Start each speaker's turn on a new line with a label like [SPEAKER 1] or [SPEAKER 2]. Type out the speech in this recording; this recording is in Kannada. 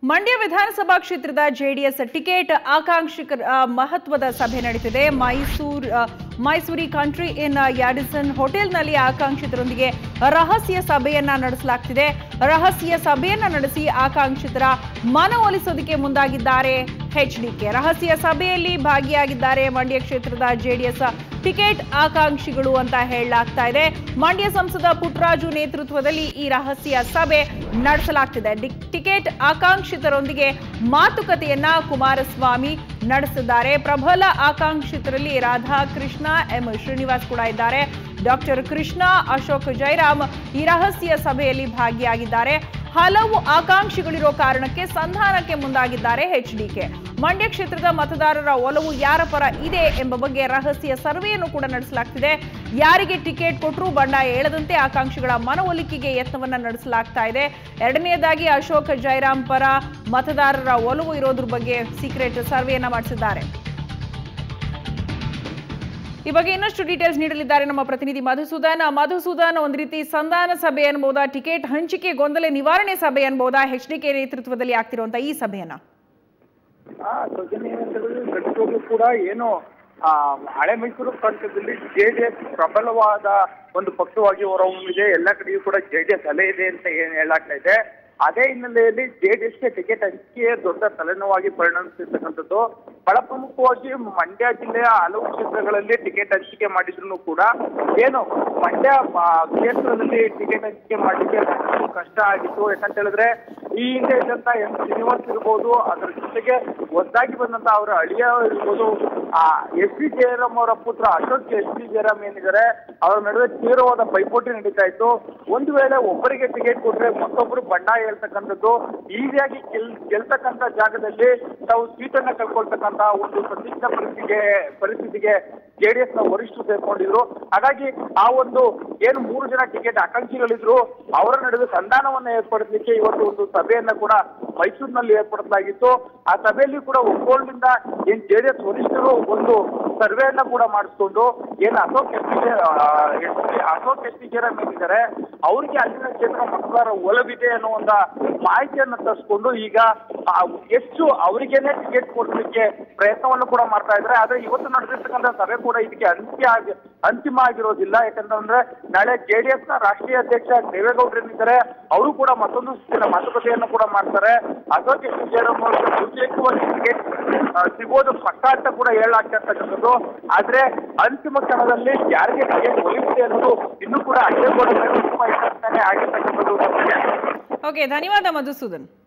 [SPEAKER 1] ಮಂಡ್ಯ ವಿಧಾನಸಭಾ ಕ್ಷೇತ್ರದ ಜೆಡಿಎಸ್ ಟಿಕೆಟ್ ಆಕಾಂಕ್ಷಿಕರ ಆ, ಮಹತ್ವದ ಸಭೆ ನಡೀತಿದೆ ಮೈಸೂರು ಆ, ಮೈಸೂರಿ ಕಂಟ್ರಿ ಇನ್ ಯಾಡಿಸನ್ ಹೋಟೆಲ್ನಲ್ಲಿ ಆಕಾಂಕ್ಷಿತರೊಂದಿಗೆ ರಹಸ್ಯ ಸಭೆಯನ್ನ ನಡೆಸಲಾಗ್ತಿದೆ ರಹಸ್ಯ ಸಭೆಯನ್ನ ನಡೆಸಿ ಆಕಾಂಕ್ಷಿತರ ಮನವೊಲಿಸೋದಕ್ಕೆ ಮುಂದಾಗಿದ್ದಾರೆ ಎಚ್ಡಿಕೆ ರಹಸ್ಯ ಸಭೆಯಲ್ಲಿ ಭಾಗಿಯಾಗಿದ್ದಾರೆ ಮಂಡ್ಯ ಕ್ಷೇತ್ರದ ಜೆಡಿಎಸ್ ಟಿಕೆಟ್ ಆಕಾಂಕ್ಷಿಗಳು ಅಂತ ಹೇಳಲಾಗ್ತಾ ಇದೆ ಮಂಡ್ಯ ಸಂಸದ ಪುಟ್ಟರಾಜು ನೇತೃತ್ವದಲ್ಲಿ ಈ ರಹಸ್ಯ ಸಭೆ ನಡೆಸಲಾಗ್ತಿದೆ ಡಿ- ಟಿಕೆಟ್ ಆಕಾಂಕ್ಷಿತರೊಂದಿಗೆ ಮಾತುಕತೆಯನ್ನ ಕುಮಾರಸ್ವಾಮಿ ನಡೆಸಿದ್ದಾರೆ ಪ್ರಬಲ ಆಕಾಂಕ್ಷಿತರಲ್ಲಿ ರಾಧಾಕೃಷ್ಣ ಎಂ ಶ್ರೀನಿವಾಸ್ ಕೂಡ ಇದ್ದಾರೆ ಡಾಕ್ಟರ್ ಕೃಷ್ಣ ಅಶೋಕ್ ಜೈರಾಮ್ ಈ ರಹಸ್ಯ ಸಭೆಯಲ್ಲಿ ಭಾಗಿಯಾಗಿದ್ದಾರೆ ಹಲವು ಆಕಾಂಕ್ಷಿಗಳಿರೋ ಕಾರಣಕ್ಕೆ ಸಂಧಾನಕ್ಕೆ ಮುಂದಾಗಿದ್ದಾರೆ ಎಚ್ಡಿಕೆ ಮಂಡ್ಯ ಕ್ಷೇತ್ರದ ಮತದಾರರ ಒಲವು ಯಾರ ಪರ ಇದೆ ಎಂಬ ಬಗ್ಗೆ ರಹಸ್ಯ ಸರ್ವೆಯನ್ನು ಕೂಡ ನಡೆಸಲಾಗ್ತಿದೆ ಯಾರಿಗೆ ಟಿಕೆಟ್ ಕೊಟ್ಟರೂ ಬಂಡಾಯ ಏಳದಂತೆ ಆಕಾಂಕ್ಷಿಗಳ ಮನವೊಲಿಕೆಗೆ ಯತ್ನವನ್ನ ನಡೆಸಲಾಗ್ತಾ ಇದೆ ಎರಡನೆಯದಾಗಿ ಅಶೋಕ್ ಜೈರಾಮ್ ಪರ ಮತದಾರರ ಒಲವು ಇರೋದ್ರ ಬಗ್ಗೆ ಸೀಕ್ರೆಟ್ ಸರ್ವೆಯನ್ನ ಮಾಡಿಸಿದ್ದಾರೆ ಈ ಬಗ್ಗೆ ಇನ್ನಷ್ಟು ಡೀಟೇಲ್ಸ್ ನೀಡಲಿದ್ದಾರೆ ನಮ್ಮ ಪ್ರತಿನಿಧಿ ಮಧುಸೂದನ್ ಮಧುಸೂದನ್ ಒಂದ್ ರೀತಿ ಸಂಧಾನ ಸಭೆ ಅನ್ಬೋದಾ ಟಿಕೆಟ್ ಹಂಚಿಕೆ ಗೊಂದಲ ನಿವಾರಣೆ ಸಭೆ ಅನ್ಬೋದಾ ಎಚ್ ಡಿ ಕೆ ನೇತೃತ್ವದಲ್ಲಿ ಆಗ್ತಿರುವಂತ ಈ ಸಭೆಯನ್ನ
[SPEAKER 2] ಆ ಸೌಜನ್ಯ ಏನಂತಂದ್ರೆ ಖಂಡಿತವಾಗ್ಲೂ ಕೂಡ ಏನು ಆ ಹಳೆ ಮೈಸೂರು ಪ್ರಾಂತ್ಯದಲ್ಲಿ ಜೆಡಿಎಸ್ ಪ್ರಬಲವಾದ ಒಂದು ಪಕ್ಷವಾಗಿ ಹೊರಹೊಮ್ಮಿದೆ ಎಲ್ಲ ಕಡೆಯೂ ಕೂಡ ಜೆಡಿಎಸ್ ಅಲೆ ಇದೆ ಅಂತ ಏನ್ ಹೇಳಾಗ್ತಾ ಇದೆ ಅದೇ ಹಿನ್ನೆಲೆಯಲ್ಲಿ ಜೆಡಿಎಸ್ಗೆ ಟಿಕೆಟ್ ಹಂಚಿಕೆ ದೊಡ್ಡ ತಲೆನೋವಾಗಿ ಪರಿಣಮಿಸಿರ್ತಕ್ಕಂಥದ್ದು ಬಹಳ ಪ್ರಮುಖವಾಗಿ ಮಂಡ್ಯ ಜಿಲ್ಲೆಯ ಹಲವು ಕ್ಷೇತ್ರಗಳಲ್ಲಿ ಟಿಕೆಟ್ ಹಂಚಿಕೆ ಮಾಡಿದ್ರು ಕೂಡ ಏನು ಮಂಡ್ಯ ಆ, ಕ್ಷೇತ್ರದಲ್ಲಿ ಟಿಕೆಟ್ ಹಂಚಿಕೆ ಮಾಡಲಿಕ್ಕೆ ಸಾಕಷ್ಟು ಕಷ್ಟ ಆಗಿತ್ತು ಯಾಕಂತ ಹೇಳಿದ್ರೆ ಈ ಹಿಂದೆ ಇದ್ದಂತ ಎಂ ಶ್ರೀನಿವಾಸ್ ಇರ್ಬೋದು ಅದರ ಜೊತೆಗೆ ಹೊಸದಾಗಿ ಬಂದಂತ ಅವರ ಅಳಿಯ ಇರ್ಬೋದು ಆ ಎಸ್ ಡಿ ಜಯರಾಮ್ ಅವರ ಪುತ್ರ ಅಶೋಕ್ ಎಸ್ ಡಿ ಜಯರಾಮ್ ಏನಿದ್ದಾರೆ ಅವರ ನಡುವೆ ತೀವ್ರವಾದ ಪೈಪೋಟಿ ನಡೀತಾ ಇತ್ತು ಒಂದು ವೇಳೆ ಒಬ್ಬರಿಗೆ ಟಿಕೆಟ್ ಕೊಟ್ರೆ ಮತ್ತೊಬ್ಬರು ಬಂಡಾಯ ಹೇಳ್ತಕ್ಕಂಥದ್ದು ಈಸಿಯಾಗಿ ಗೆಲ್ ಗೆಲ್ತಕ್ಕಂಥ ಜಾಗದಲ್ಲಿ ತಾವು ಸೀಟನ್ನ ಕಳ್ಕೊಳ್ತಕ್ಕಂತ ಒಂದು ಸಂದಿಗ್ಧ ಪರಿಸ್ಥಿತಿಗೆ ಪರಿಸ್ಥಿತಿಗೆ ಜೆಡಿಎಸ್ ನ ವರಿಷ್ಠರು ಸೇರ್ಕೊಂಡಿದ್ರು ಹಾಗಾಗಿ ಆ ಒಂದು ಏನು ಮೂರು ಜನ ಟಿಕೆಟ್ ಆಕಾಂಕ್ಷಿಗಳಿದ್ರು ಅವರ ನಡುವೆ ಸಂಧಾನವನ್ನ ಏರ್ಪಡಿಸಲಿಕ್ಕೆ ಇವತ್ತು ಒಂದು ಸಭೆಯನ್ನ ಕೂಡ ಮೈಸೂರಿನಲ್ಲಿ ಏರ್ಪಡಿಸಲಾಗಿತ್ತು ಆ ಸಭೆಯಲ್ಲಿ ಕೂಡ ಒಪ್ಪಂದದಿಂದ ಏನ್ ಜೆಡಿಎಸ್ ವರಿಷ್ಠರು ಒಂದು ಸರ್ವೆಯನ್ನ ಕೂಡ ಮಾಡಿಸ್ಕೊಂಡು ಏನು Ashok S Ashok S T Jayaram ಏನಿದ್ದಾರೆ ಅವರಿಗೆ ಅಲ್ಲಿನ ಕ್ಷೇತ್ರ ಮತದಾರ ಒಲವಿದೆ ಅನ್ನೋ ಒಂದು ಮಾಹಿತಿಯನ್ನ ತರಿಸ್ಕೊಂಡು ಈಗ ಆ ಎಷ್ಟು ಅವರಿಗೇನೆ ಟಿಕೆಟ್ ಕೊಡ್ಲಿಕ್ಕೆ ಪ್ರಯತ್ನವನ್ನು ಕೂಡ ಮಾಡ್ತಾ ಇದ್ದಾರೆ ಆದ್ರೆ ಇವತ್ತು ನಡೆದಿರ್ತಕ್ಕಂಥ ಸಭೆ ಕೂಡ ಇದಕ್ಕೆ ಅಂತ್ಯ ಆಗಿ ಅಂತಿಮ ಆಗಿರೋದಿಲ್ಲ ಯಾಕಂತಂದ್ರೆ ನಾಳೆ ಜೆಡಿಎಸ್ ನ ರಾಷ್ಟ್ರೀಯ ಅಧ್ಯಕ್ಷ ದೇವೇಗೌಡರು ಏನಿದ್ದಾರೆ ಅವರು ಕೂಡ ಮತ್ತೊಂದು ಸುತ್ತಿನ ಮಾತುಕತೆಯನ್ನು ಕೂಡ ಮಾಡ್ತಾರೆ ಅಶೋಕ್ ಎಸ್ ಜಯರಾಮ್ ಅವರಿಗೆ ಬಹುತೇಕವಾಗಿ ಟಿಕೆಟ್ ಆ, ಸಿಗೋದು ಪಕ್ಕ ಅಂತ ಕೂಡ ಹೇಳಲಾಗ್ತಿರ್ತಕ್ಕಂಥದ್ದು ಆದ್ರೆ ಅಂತಿಮ ಕ್ಷಣದಲ್ಲಿ ಯಾರಿಗೆ ಟಿಕೆಟ್ ಒಲಿಯುತ್ತೆ ಅನ್ನೋದು ಇನ್ನೂ ಕೂಡ ಅಡ್ಡಗೋಡೆ ಮೇಲೆ ತುಂಬಾ ಇಷ್ಟನೇ ಆಗಿರ್ತಕ್ಕಂಥದ್ದು
[SPEAKER 1] ಓಕೆ ಧನ್ಯವಾದ ಮಧುಸೂದನ್